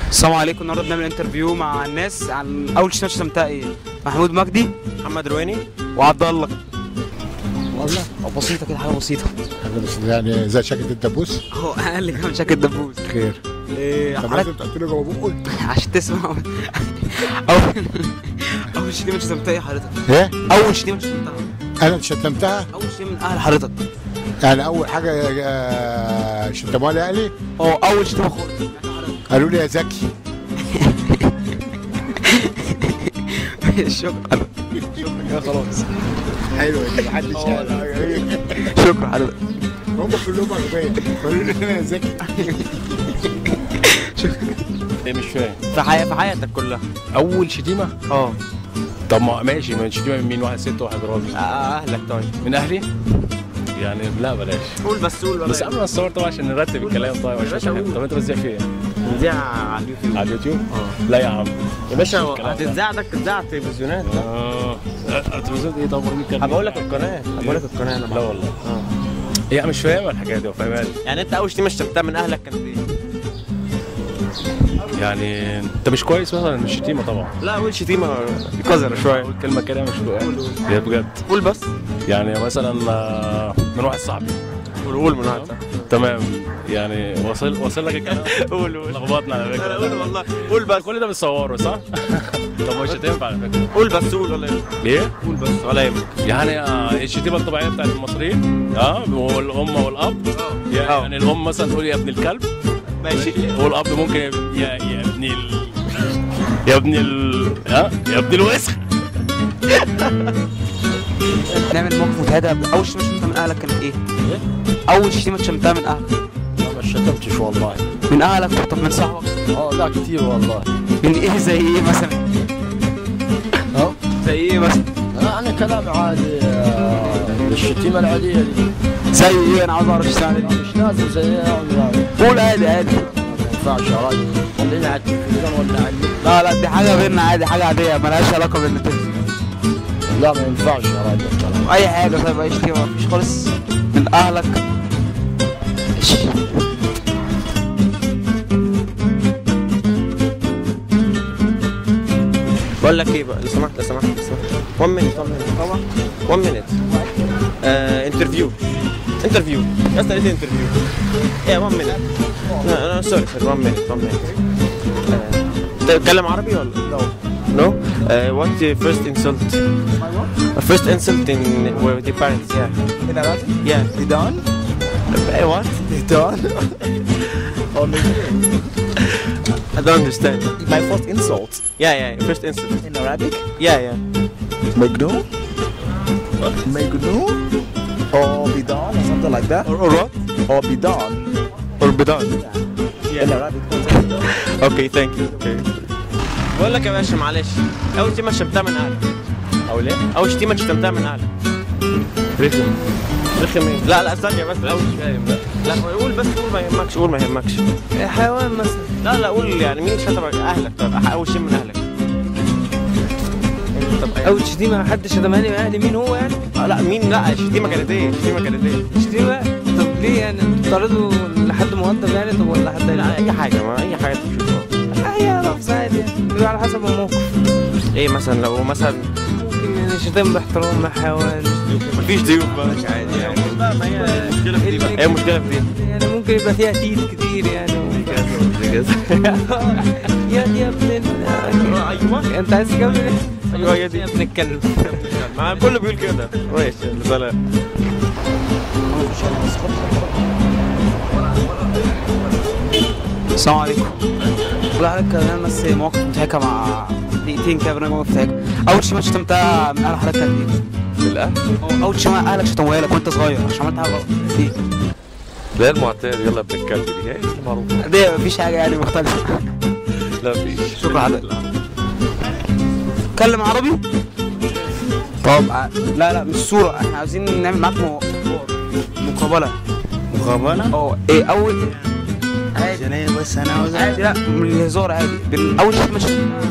السلام عليكم النهارده بنعمل انترفيو مع الناس عن اول شتيمه شتمتها ايه محمود مجدي محمد رواني وعبد الله والله أو بسيطه كده حاجه بسيطه حاجة بس يعني زي شكل الدبوس هو اقل كمان شكل دبوس خير ايه طب حضرتك لازم تحط له جوه بقه عشان تسمع اول اول شتيمه شتمتها ايه حضرتك ايه اول شتيمه شتمتها انا شتمتها اول شتيمه من اهل حضرتك يعني اول حاجه آه، شتموها لي اهلي اه اول شتيمه خالص سمعتها حضرتك. قالوا لي يا زكي شكرا خلاص حلو دي محدش شكرا حضرتك هم كلهم اغبياء قالوا لي انا يا زكي ايه مش فاهم في حياه في حياتك كلها اول شتيمه اه طب ما ماشي ما شتيمه من مين واحد ست وواحد راجل اهلك طيب من اهلي يعني لا بلاش قول بس قول بس قبل ما نصور طبعا عشان نرتب الكلام طيب عشان باشا قول. طب انت بتذيع فين دي على اليوتيوب على اليوتيوب لا يا عم يا باشا الكلام ده. هتتذاع ده تتذاع تلفزيونات اه التلفزيون ايه طب وريني الكلام هبقول لك القناه هبقول لك القناه انا لا معاك. والله اه هي مش فاهم الحكايه دي فاهمها لي يعني انت اول شتيمه شتمتها من اهلك كانت ايه؟ يعني انت مش كويس مثلا مش شتيمه طبعا لا اول شتيمه قذره شويه اقول كلمه كده مش كويس هي بجد قول بس يعني مثلا آه، من واحد صاحبي قول قول من واحد تمام يعني وصل وصل لك الكلام قول قول لخبطنا على فكره قول والله قول بس كل ده بتصوره صح؟ طب مش هتنفع على فكره قول بس قول ولا يهمك ليه؟ قول بس ولا يهمك يعني آه، الشتيمه الطبيعيه بتاعت المصريين اه والام والاب آه. يعني الام مثلا تقول يا ابن الكلب ماشي والاب ممكن يا يا يا ابن ال يا ابن ال ها يا ابن الوسخ نعمل موقف متهادى اول شتيمه شتمتها من اهلك كانت ايه؟ اول شتيمه شتمتها من اهلك ما شتمتش والله من اهلك طب من صاحبك اه لا كتير والله من ايه زي ايه مثلا؟ اه زي ايه مثلا؟ يعني كلام عادي آه، الشتيمة العادية دي زي ايه انا عاوز اعرف ايش يعني مش لازم زي يعني قول عادي عادي ما ينفعش يا راجل خلينا على التلفزيون ولا على النت. لا لا دي حاجه بينا عادي حاجه عاديه ملهاش علاقه بالتلفزيون لا ما ينفعش يا راجل الكلام اي حاجه طيب اي شتيمه مفيش خالص من اهلك إيش؟ بقول لك ايه بقى لو سمحت لو سمحت لو سمحت 1 مينيت 1 مينيت طبعا 1 مينيت انترفيو انترفيو يا اسطى ايه انترفيو ايه 1 مينيت لا انا سوري 1 مينيت 1 مينيت تتكلم عربي ولا نو نو وات فيرست انسلت فيرست انسلت ان with your parents yeah ايه ده راجل؟ yeah ديدان؟ Eh, what ديدان؟ I don't understand My first insult yeah yeah first insult in Arabic yeah yeah مجنون مجنون or bidan or something like that or, or what or bidan or بدان in Arabic اوكي ثانك يو اوكي بقول لك يا باشا معلش اول شتيمه شتمتها من اهلك او ليه؟ اول شتيمه شتمتها من اهلك رخم رخم ايه لا لا ثانيه بس الاول مش فاهم لا لا قول بس قول ما يهمكش قول ما يهمكش حيوان مثلا لا لا قول يعني مين شتمك اهلك طيب اول شيء من اهلك طب اول شتيمه حد شتمها لي من اهلي مين هو يعني آه، لا مين لا الشتيمه كانت ايه الشتيمه كانت ايه شتيمه طب ليه يعني انتوا بتعرضوا لحد مؤدب يعني طب ولا حد لا اي حاجه ما اي حاجه تشوفها هي لفظ عادي يعني بيبقى على حسب الموقف ايه مثلا لو مثلا ممكن يعني شتام باحترام مع حيوان مفيش ضيوف بقى عادي يعني لا ما هي المشكله في دي بقى هي المشكله في دي يعني ممكن يبقى فيها تيت كتير يعني يا يا ابن ال- ايوه انت عايز تكمل ايه؟ ايوه هي دي يا ابن الكلب ما كله بيقول كده ماشي سلام السلام عليكم بقول لحضرتك انا بس مواقف مضحكه مع دقيقتين كده برنامج مواقف مضحكه اول شتيمه شتمتها من اهل حضرتك كانت ايه؟ الاهل أو اول شتيمه اهلك شتموها لك وانت صغير عشان عملت حاجه غلط ايه؟ لا المعتاد يلا ابن الكلب دي هي المعروفه دي مفيش حاجه يعني مختلفه لا فيش شكرا حضرتك اتكلم عربي؟ طب ع- لا لا مش صورة احنا عاوزين نعمل معاك مو- مقابلة مقابله اه ايه اول عادي عشان ايه بس انا عاوز عادي لا من الهزار عادي بن- اول شيء مش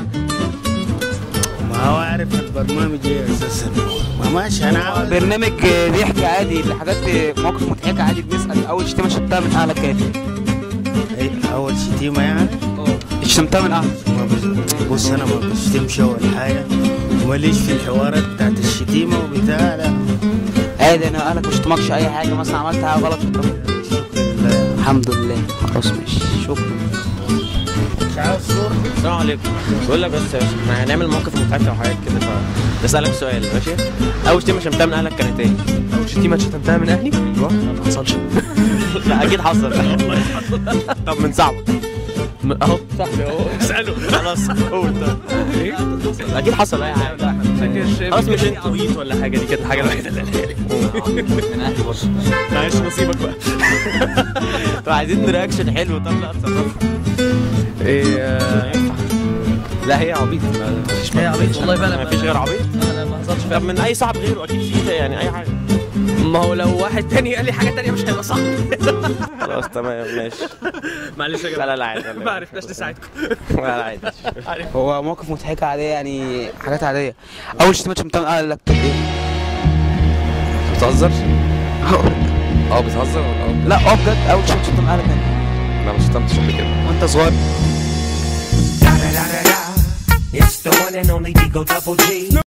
ما هو عارف البرنامج ايه اساسا ما ماشي انا عاوز برنامج ضحك عادي لحاجات مواقف مضحكة عادي بنسأل اول شتيمة شتمتها من اهلك كانت إيه، اول شتيمة يعني الشتيمة شتمتها من اهلك ما بس- بص انا ما بشتمش ولا حاجه وماليش في الحوارات بتاعت الشتيمه وبتاع لا عادي انا اهلك ما شتمكش اي حاجه مثلا عملت حاجه غلط شتمك شكرا لله الحمد لله خلاص ماشي شكرا مش عاوز صور السلام عليكم بقول لك بس يا باشا، احنا هنعمل موقف مضحك او حاجات كده فبسألك سؤال ماشي اول شتيمه شتمتها من اهلك كانت ايه؟ اول شتيمه شتمتها من اهلي ايوه ما حصلش لا اكيد حصل طب من صاحبك اهو صاحبي اهو اساله خلاص قول طب اكيد حصل اي حاجه فاكر خلاص مش انت عبيط ولا حاجه دي كانت الحاجه الوحيده اللي قالها لي من اهلي برضه معلش نصيبك بقى طب عايزين رياكشن حلو طب لا اتصرف ايه آه، لا هي عبيط هي عبيط والله فعلا ما فيش غير عبيط انا ما حصلش طب من اي صاحب غيره اكيد في يعني اي حاجه ما هو لو واحد تاني قال لي حاجه تانيه مش هيبقى صح خلاص تمام ماشي معلش يا لا لا لا عادي ما عرفناش نساعدكم لا لا عادي هو موقف مضحكه عاديه يعني حاجات عاديه اول شتيمه شتمتها من اهلك كانت ايه؟ بتهزر؟ اه بتهزر ولا اه؟ لا اه بجد اول شتيمه شتمتها من اهلك كانت ايه؟ لا ما شتمتش قبل كده وانت صغير It's the one and only Digo Double G.